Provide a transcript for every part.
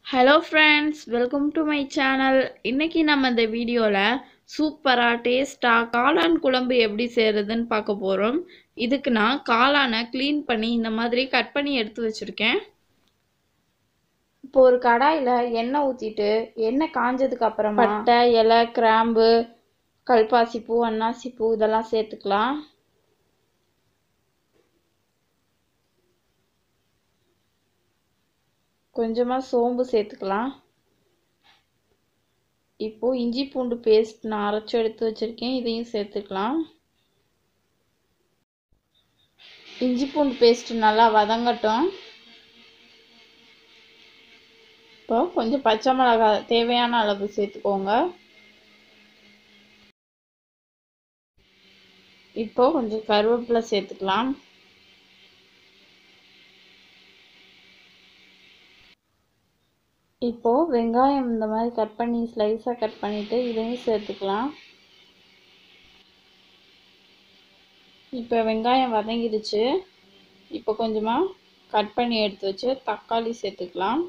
hello friends welcome to my channel இன்னைக்கு நம்ம இந்த வீடியோவில் சூப்பராக டேஸ்ட்டாக காளான் குழம்பு எப்படி செய்கிறதுன்னு பார்க்க போகிறோம் இதுக்கு நான் காளானை க்ளீன் பண்ணி இந்த மாதிரி கட் பண்ணி எடுத்து வச்சுருக்கேன் இப்போ ஒரு கடாயில் எண்ணெய் ஊற்றிட்டு எண்ணெய் காஞ்சதுக்கு அப்புறமா பட்டை இலை கிராம்பு கல்பாசி பூ அன்னாசி பூ இதெல்லாம் சேர்த்துக்கலாம் கொஞ்சமாக சோம்பு சேர்த்துக்கலாம் இப்போது இஞ்சி பூண்டு பேஸ்ட் நான் அரைச்சி எடுத்து வச்சுருக்கேன் இதையும் சேர்த்துக்கலாம் இஞ்சி பூண்டு பேஸ்ட் நல்லா வதங்கட்டும் இப்போ கொஞ்சம் பச்சை மிளகாய் தேவையான அளவு சேர்த்துக்கோங்க இப்போ கொஞ்சம் கருவேப்பிலை சேர்த்துக்கலாம் இப்போது வெங்காயம் இந்த மாதிரி கட் பண்ணி ஸ்லைஸாக கட் பண்ணிவிட்டு இதையும் சேர்த்துக்கலாம் இப்போ வெங்காயம் வதங்கிடுச்சு இப்போ கொஞ்சமாக கட் பண்ணி எடுத்து வச்சு தக்காளி சேர்த்துக்கலாம்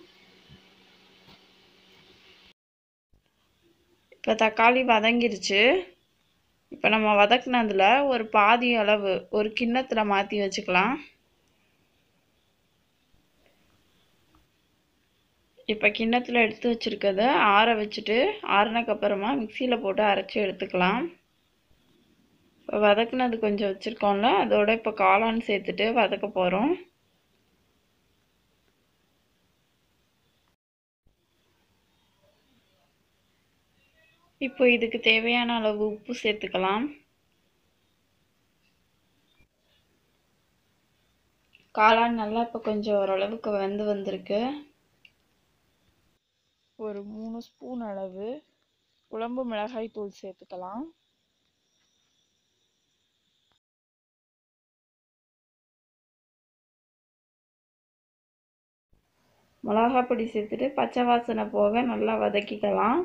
இப்போ தக்காளி வதங்கிடுச்சு இப்போ நம்ம வதக்குனதில் ஒரு பாதி அளவு ஒரு கிண்ணத்தில் மாற்றி வச்சுக்கலாம் இப்போ கிண்ணத்தில் எடுத்து வச்சுருக்கத ஆற வச்சுட்டு ஆறினக்கப்புறமா மிக்சியில் போட்டு அரைச்சி எடுத்துக்கலாம் இப்போ வதக்குனது கொஞ்சம் வச்சுருக்கோம்ல அதோட இப்போ காளான் சேர்த்துட்டு வதக்க போகிறோம் இப்போ இதுக்கு தேவையான அளவு உப்பு சேர்த்துக்கலாம் காளான் நல்லா இப்போ கொஞ்சம் ஓரளவுக்கு வெந்து வந்திருக்கு ஒரு மூணு ஸ்பூன் அளவு குழம்பு மிளகாய் தூள் சேர்த்துக்கலாம் மிளகாய் பொடி சேர்த்துட்டு பச்சை வாசனை போக நல்லா வதக்கிக்கலாம்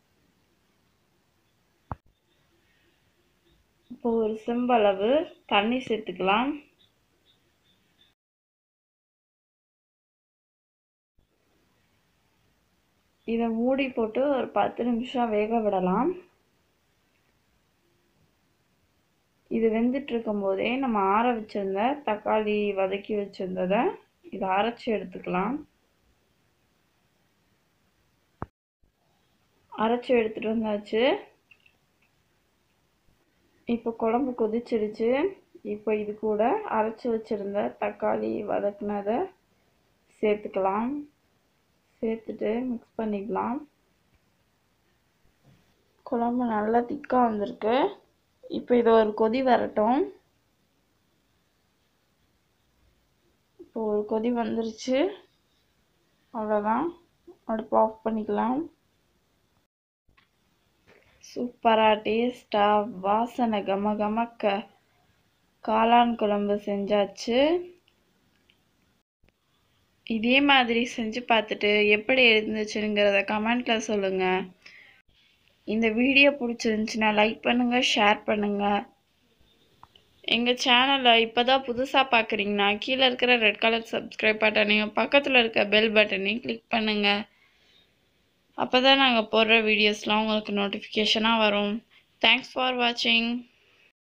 இப்போ ஒரு செம்பளவு தண்ணி சேர்த்துக்கலாம் இதை மூடி போட்டு ஒரு பத்து நிமிஷம் வேக விடலாம் இது வெந்துட்டு இருக்கும் போதே நம்ம ஆற வச்சிருந்த தக்காளி வதக்கி வச்சிருந்ததை இதை அரைச்சி எடுத்துக்கலாம் அரைச்சி எடுத்துட்டு வந்தாச்சு இப்போ குழம்பு கொதிச்சிருச்சு இப்போ இது கூட அரைச்சி வச்சிருந்த தக்காளி வதக்குனதை சேர்த்துக்கலாம் சேர்த்துட்டு மிக்ஸ் பண்ணிக்கலாம் குழம்பு நல்லா திக்காக வந்திருக்கு இப்போ இதை ஒரு கொதி வரட்டும் இப்போ ஒரு கொதி வந்துருச்சு அவ்வளோதான் அடுப்பு ஆஃப் பண்ணிக்கலாம் சூப்பராக டேஸ்டாக வாசனை கம கமக்க காளான் குழம்பு செஞ்சாச்சு இதே மாதிரி செஞ்சு பார்த்துட்டு எப்படி இருந்துச்சுங்கிறத கமெண்ட்டில் சொல்லுங்கள் இந்த வீடியோ பிடிச்சிருந்துச்சின்னா லைக் பண்ணுங்கள் ஷேர் பண்ணுங்கள் எங்கள் சேனலை இப்போ தான் புதுசாக பார்க்குறீங்கன்னா கீழே இருக்கிற ரெட் கலர் சப்ஸ்கிரைப் பட்டனையும் பக்கத்தில் இருக்க பெல் பட்டனையும் கிளிக் பண்ணுங்கள் அப்போ தான் நாங்கள் போடுற வீடியோஸ்லாம் உங்களுக்கு நோட்டிஃபிகேஷனாக வரும் தேங்க்ஸ் ஃபார் வாட்சிங்